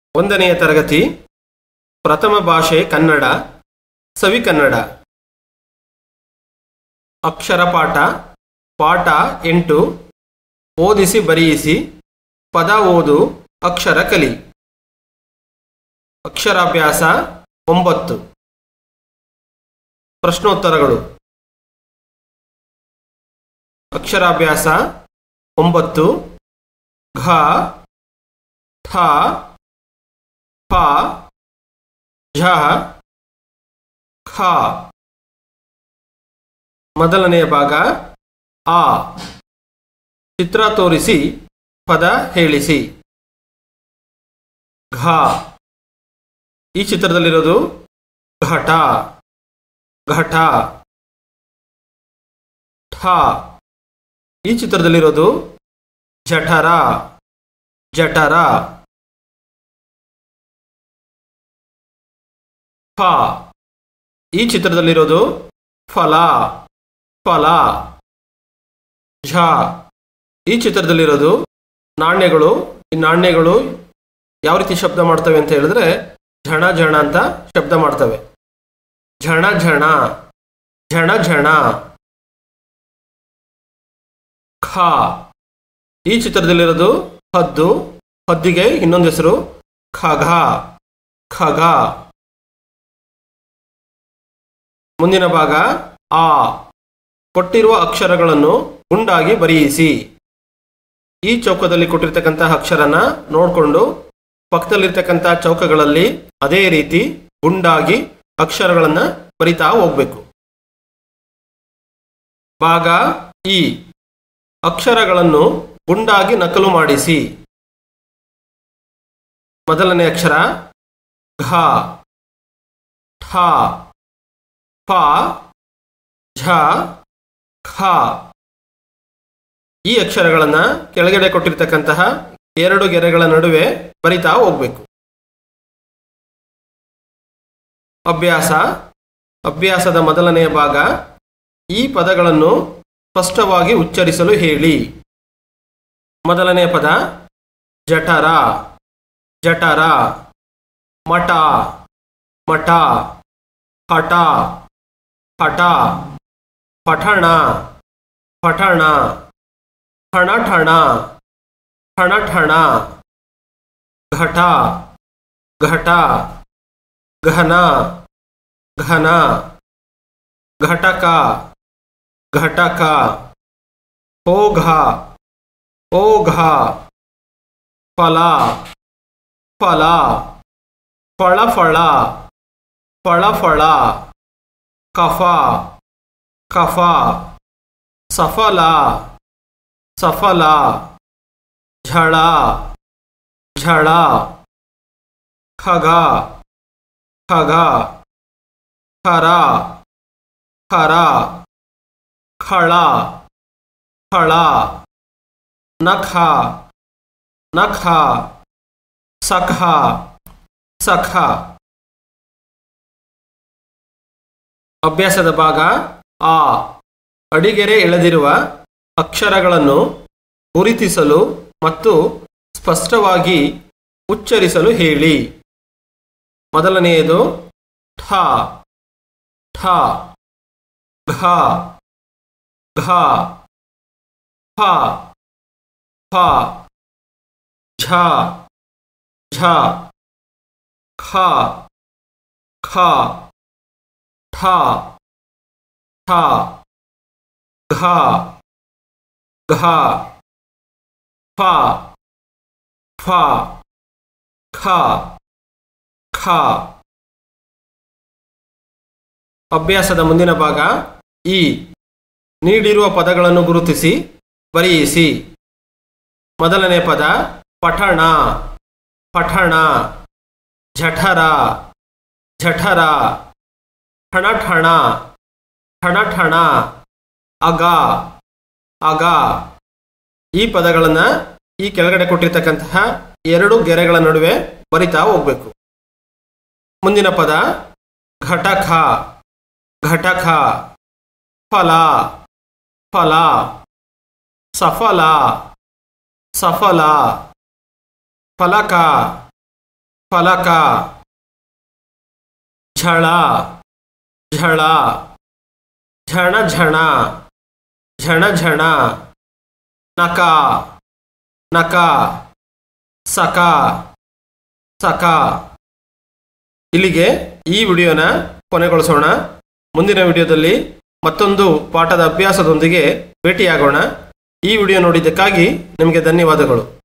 ಒಂದನೆಯ ತರಗತಿ ಪ್ರಥಮ ಭಾಷೆ ಕನ್ನಡ ಸವಿಕನ್ನಡ ಅಕ್ಷರ ಪಾಠ ಪಾಠ ಎಂಟು ಓದಿಸಿ ಬರೆಯಿಸಿ ಪದ ಓದು ಅಕ್ಷರ ಕಲಿ ಅಕ್ಷರಾಭ್ಯಾಸ ಒಂಬತ್ತು ಪ್ರಶ್ನೋತ್ತರಗಳು ಅಕ್ಷರಾಭ್ಯಾಸ ಒಂಬತ್ತು ಘ ಠ ಪ ಝ ಖ ಮೊದಲನೆಯ ಭಾಗ ಆ ಚಿತ್ರ ತೋರಿಸಿ ಪದ ಹೇಳಿಸಿ ಘ ಈ ಚಿತ್ರದಲ್ಲಿರೋದು ಘಟ ಘಟ ಠ ಈ ಚಿತ್ರದಲ್ಲಿರೋದು ಜಠರ ಜಠರ ಫ ಈ ಚಿತ್ರದಲ್ಲಿರೋದು ಫಲ ಫಲ ಝ ಈ ಚಿತ್ರದಲ್ಲಿರೋದು ನಾಣ್ಯಗಳು ಈ ನಾಣ್ಯಗಳು ಯಾವ ರೀತಿ ಶಬ್ದ ಮಾಡ್ತವೆ ಅಂತ ಹೇಳಿದ್ರೆ ಝಣ ಝಣ ಅಂತ ಶಬ್ದ ಮಾಡ್ತವೆ ಝಣ ಝಣ ಝಣ ಝಣ ಖ ಈ ಚಿತ್ರದಲ್ಲಿರೋದು ಹದ್ದು ಹದ್ದಿಗೆ ಇನ್ನೊಂದು ಹೆಸರು ಖಗ ಖಗ ಮುಂದಿನ ಭಾಗ ಆ ಕೊಟ್ಟಿರುವ ಅಕ್ಷರಗಳನ್ನು ಗುಂಡಾಗಿ ಬರೆಯಿಸಿ ಈ ಚೌಕದಲ್ಲಿ ಕೊಟ್ಟಿರ್ತಕ್ಕಂತಹ ಅಕ್ಷರನ ನೋಡಿಕೊಂಡು ಪಕ್ಕದಲ್ಲಿರ್ತಕ್ಕಂಥ ಚೌಕಗಳಲ್ಲಿ ಅದೇ ರೀತಿ ಗುಂಡಾಗಿ ಅಕ್ಷರಗಳನ್ನು ಬರಿತಾ ಹೋಗ್ಬೇಕು ಭಾಗ ಈ ಅಕ್ಷರಗಳನ್ನು ಗುಂಡಾಗಿ ನಕಲು ಮಾಡಿಸಿ ಮೊದಲನೇ ಅಕ್ಷರ ಘ ಠ ಪ ಝ ಖ ಈ ಅಕ್ಷರಗಳನ್ನು ಕೆಳಗಡೆ ಕೊಟ್ಟಿರ್ತಕ್ಕಂತಹ ಎರಡು ಗೆರೆಗಳ ನಡುವೆ ಬರಿತಾ ಹೋಗ್ಬೇಕು ಅಭ್ಯಾಸ ಅಭ್ಯಾಸದ ಮೊದಲನೆಯ ಭಾಗ ಈ ಪದಗಳನ್ನು ಸ್ಪಷ್ಟವಾಗಿ ಉಚ್ಚರಿಸಲು ಹೇಳಿ ಮೊದಲನೆಯ ಪದ ಜಠರ ಜಠರ ಮಠ ಮಠ ಹಠ ಹಠ ಪಠಣ ಪಠಣ ಠಣ ಠಣ ಠಣ ಠಣ ಘಟ ಘಟ ಘನ ಘನ ಘಟಕ ಘಟಕ ಓಘ ಓಘ ಫಲ ಫಲ ಫಳ ಫಳ ಫಳ ಫಳ ಕಫ ಕಫ ಸಫಲ ಸಫಲ ಝಳ ಝಳ ಖಗ ಖಗ ಖರ ಖರ ಖಳ ಖಳ ನಖ ನಖ ಸಖ ಸಖ ಅಭ್ಯಾಸದ ಭಾಗ ಆ ಅಡಿಗೆರೆ ಎಳೆದಿರುವ ಅಕ್ಷರಗಳನ್ನು ಗುರುತಿಸಲು ಮತ್ತು ಸ್ಪಷ್ಟವಾಗಿ ಉಚ್ಚರಿಸಲು ಹೇಳಿ ಮೊದಲನೆಯದು ಠ ಠ ಘ ಘ ಫ ಫ ಝ ಝ ಖ ಖ ಠ ಠ ಘ ಘ ಫ ಫ ಖ ಖ ಅಭ್ಯಾಸದ ಮುಂದಿನ ಭಾಗ ಈ ನೀಡಿರುವ ಪದಗಳನ್ನು ಗುರುತಿಸಿ ಬರೆಯಿಸಿ ಮೊದಲನೇ ಪದ ಪಠಣ ಪಠಣ ಜಠರ ಜಠರ ಠಣಠಣ ಠಣಠಣ ಅಗ ಅಗ ಈ ಪದಗಳನ್ನು ಈ ಕೆಳಗಡೆ ಕೊಟ್ಟಿರ್ತಕ್ಕಂತಹ ಎರಡು ಗೆರೆಗಳ ನಡುವೆ ಬರಿತಾ ಹೋಗ್ಬೇಕು ಮುಂದಿನ ಪದ ಘಟಕ ಘಟಕ ಫಲ ಫಲ ಸಫಲ ಸಫಲ ಫಲಕ ಫಲಕ ಝಳ ಝಳ ಝಣ ಝಣ ಝಣ ಝಣ ನಕ ನಕ ಸಕ ಸಕ ಇಲ್ಲಿಗೆ ಈ ವಿಡಿಯೋನ ಕೊನೆಗೊಳಿಸೋಣ ಮುಂದಿನ ವಿಡಿಯೋದಲ್ಲಿ ಮತ್ತೊಂದು ಪಾಠದ ಅಭ್ಯಾಸದೊಂದಿಗೆ ಭೇಟಿಯಾಗೋಣ ಈ ವಿಡಿಯೋ ನೋಡಿದ್ದಕ್ಕಾಗಿ ನಿಮಗೆ ಧನ್ಯವಾದಗಳು